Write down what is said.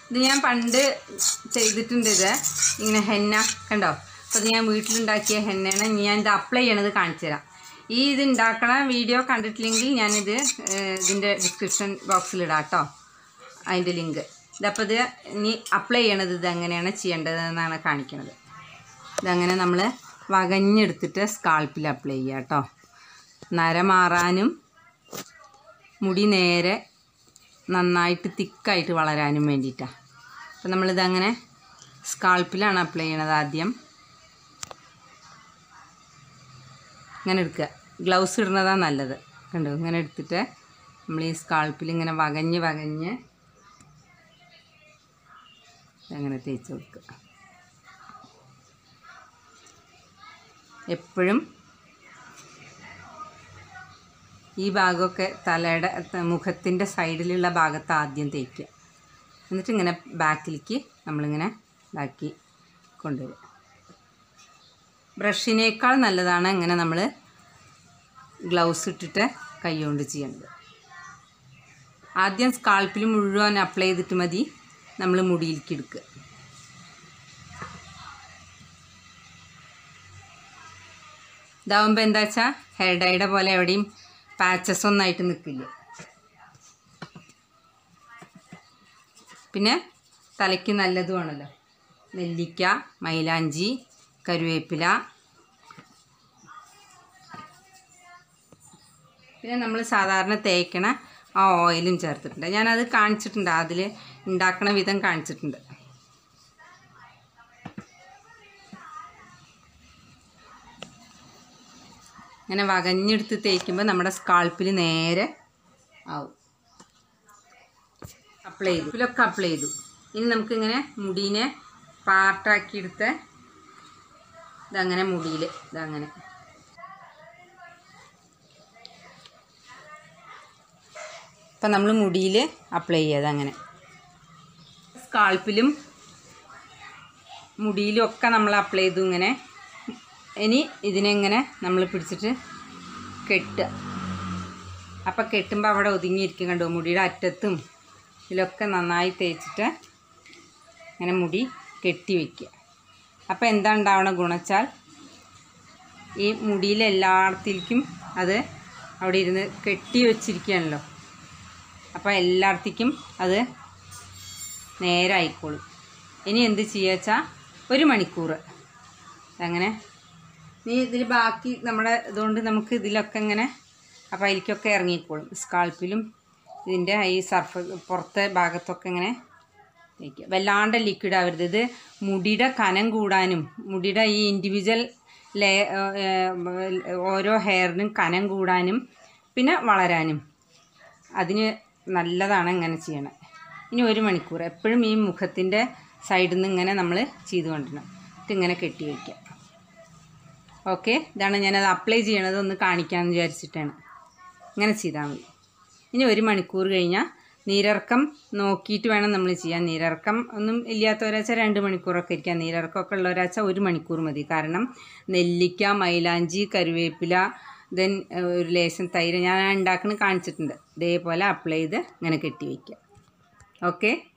ഇത് ഞാൻ പണ്ട് ചെയ്തിട്ടുണ്ട് ഇത് ഇങ്ങനെ ഹെന്ന കണ്ടോ അപ്പോൾ ഇത് ഞാൻ വീട്ടിലുണ്ടാക്കിയ ഹെന്നയാണ് ഇനി ഞാൻ ഇത് അപ്ലൈ ചെയ്യണത് കാണിച്ചു തരാം ഈ ഇത് ഉണ്ടാക്കണ വീഡിയോ കണ്ടിട്ടില്ലെങ്കിൽ ഞാനിത് ഏഹ്, ഇതിൻ്റെ ഡിസ്ക്രിപ്ഷൻ ബോക്സിൽ ഇടാം കേട്ടോ അതിൻ്റെ ലിങ്ക് ഇതപ്പോൾ ഇത് ഇനി അപ്ലൈ ചെയ്യണത് ഇത് എങ്ങനെയാണ് ചെയ്യേണ്ടതെന്നാണ് കാണിക്കണത് ഇതങ്ങനെ നമ്മൾ വകഞ്ഞെടുത്തിട്ട് സ്കാൾപ്പിൽ അപ്ലൈ ചെയ്യുക കേട്ടോ നര മാറാനും മുടി നേരെ നന്നായിട്ട് തിക്കായിട്ട് വളരാനും വേണ്ടിയിട്ടാണ് അപ്പം നമ്മളിതങ്ങനെ സ്കാൾപ്പിലാണ് അപ്ലൈ ചെയ്യണത് ആദ്യം ഇങ്ങനെ എടുക്കുക ഗ്ലൗസ് ഇടുന്നതാണ് നല്ലത് കണ്ടോ ഇങ്ങനെ എടുത്തിട്ട് നമ്മൾ ഈ സ്കാൾപ്പിൽ ഇങ്ങനെ വകഞ്ഞ് വകഞ്ഞ് അങ്ങനെ തേച്ച് കൊടുക്കുക എപ്പോഴും ഈ ഭാഗമൊക്കെ തലയുടെ ത- മുഖത്തിൻ്റെ സൈഡിലുള്ള ഭാഗത്ത് ആദ്യം തേക്കുക എന്നിട്ട് ഇങ്ങനെ ബാക്കിലേക്ക് നമ്മളിങ്ങനെ ഇതാക്കി കൊണ്ടുവരിക ബ്രഷിനേക്കാൾ നല്ലതാണ് ഇങ്ങനെ നമ്മൾ ഗ്ലൗസ് ഇട്ടിട്ട് കൈ കൊണ്ട് ചെയ്യേണ്ടത് ആദ്യം സ്കാൾപ്പിൽ മുഴുവൻ അപ്ലൈ ചെയ്തിട്ട് മതി നമ്മൾ മുടിയിലേക്ക് എടുക്കുക ഇതാവുമ്പോൾ എന്താ വെച്ചാൽ ഹെയർ ഡൈയുടെ പോലെ എവിടെയും പാച്ചസ് ഒന്നായിട്ട് നിൽക്കില്ല പിന്നെ തലയ്ക്ക് നല്ലതുമാണല്ലോ നെല്ലിക്ക മൈലാഞ്ചി കരുവേപ്പില പിന്നെ നമ്മൾ സാധാരണ തേക്കണ ആ ഓയിലും ചേർത്തിട്ടുണ്ട് ഞാനത് കാണിച്ചിട്ടുണ്ട് അതിൽ ഉണ്ടാക്കണ വിധം കാണിച്ചിട്ടുണ്ട് ഇങ്ങനെ വകഞ്ഞെടുത്ത് തേക്കുമ്പോൾ നമ്മുടെ സ്കാൾപ്പിൽ നേരെ ആവും അപ്ലൈ ചെയ്തു ഇതിലൊക്കെ അപ്ലൈ ചെയ്തു ഇനി നമുക്കിങ്ങനെ മുടീനെ പാർട്ടാക്കി എടുത്ത് ഇതങ്ങനെ മുടിയിൽ ഇതങ്ങനെ ഇപ്പം നമ്മൾ മുടിയിൽ അപ്ലൈ ചെയ്യാതെ അങ്ങനെ സ്കാൾപ്പിലും മുടിയിലും ഒക്കെ നമ്മൾ അപ്ലൈ ചെയ്തു ഇങ്ങനെ ഇനി ഇതിനെങ്ങനെ നമ്മൾ പിടിച്ചിട്ട് കെട്ടുക അപ്പം കെട്ടുമ്പോൾ അവിടെ ഒതുങ്ങിയിരിക്കും കണ്ടോ മുടിയുടെ അറ്റത്തും ഇതിലൊക്കെ നന്നായി തേച്ചിട്ട് ഇങ്ങനെ മുടി കെട്ടി വയ്ക്കുക അപ്പോൾ എന്താ ഉണ്ടാവണ ഗുണച്ചാൽ ഈ മുടിയിൽ എല്ലായിടത്തേക്കും അത് അവിടെ ഇരുന്ന് കെട്ടി വെച്ചിരിക്കുകയാണല്ലോ അപ്പോൾ എല്ലായിടത്തേക്കും അത് നേരെ ആയിക്കോളും ഇനി എന്ത് ചെയ്യുക വെച്ചാൽ ഒരു മണിക്കൂർ അങ്ങനെ നീ ഇതിൽ ബാക്കി നമ്മുടെ ഇതുകൊണ്ട് നമുക്ക് ഇതിലൊക്കെ ഇങ്ങനെ അപ്പോൾ അതിലേക്കൊക്കെ ഇറങ്ങിക്കോളും സ്കാൾപ്പിലും ഇതിൻ്റെ ഈ സർഫ് പുറത്തെ ഭാഗത്തൊക്കെ ഇങ്ങനെ തേക്കുക വല്ലാണ്ട് ലിക്വിഡ് ആവരുത് ഇത് മുടിയുടെ കനം കൂടാനും മുടിയുടെ ഈ ഇൻഡിവിജ്വൽ ലേ ഓരോ ഹെയറിനും കനം കൂടാനും പിന്നെ വളരാനും അതിന് നല്ലതാണ് ഇങ്ങനെ ചെയ്യണം ഇനി ഒരു മണിക്കൂർ എപ്പോഴും ഈ മുഖത്തിൻ്റെ സൈഡിൽ നിന്ന് ഇങ്ങനെ നമ്മൾ ചെയ്ത് കൊണ്ടിരണം എന്നിട്ട് ഇങ്ങനെ കെട്ടി വയ്ക്കുക ഓക്കെ ഇതാണ് ഞാനത് അപ്ലൈ ചെയ്യണത് ഒന്ന് കാണിക്കാമെന്ന് വിചാരിച്ചിട്ടാണ് ഇങ്ങനെ ചെയ്താൽ മതി ഇനി ഒരു മണിക്കൂർ കഴിഞ്ഞാൽ നീരിറക്കം നോക്കിയിട്ട് വേണം നമ്മൾ ചെയ്യാൻ നീരിറക്കം ഒന്നും ഇല്ലാത്തവരാച്ചാൽ രണ്ട് മണിക്കൂറൊക്കെ ഇരിക്കാം നീരിറക്കമൊക്കെ ഉള്ളവരാച്ചാൽ ഒരു മണിക്കൂർ മതി കാരണം നെല്ലിക്ക മൈലാഞ്ചി കരുവേപ്പില ദെൻ ഒരു ലേശം തൈര് ഞാൻ ഉണ്ടാക്കുന്നത് കാണിച്ചിട്ടുണ്ട് ഇതേപോലെ അപ്ലൈ ചെയ്ത് ഇങ്ങനെ കെട്ടി വയ്ക്കുക ഓക്കെ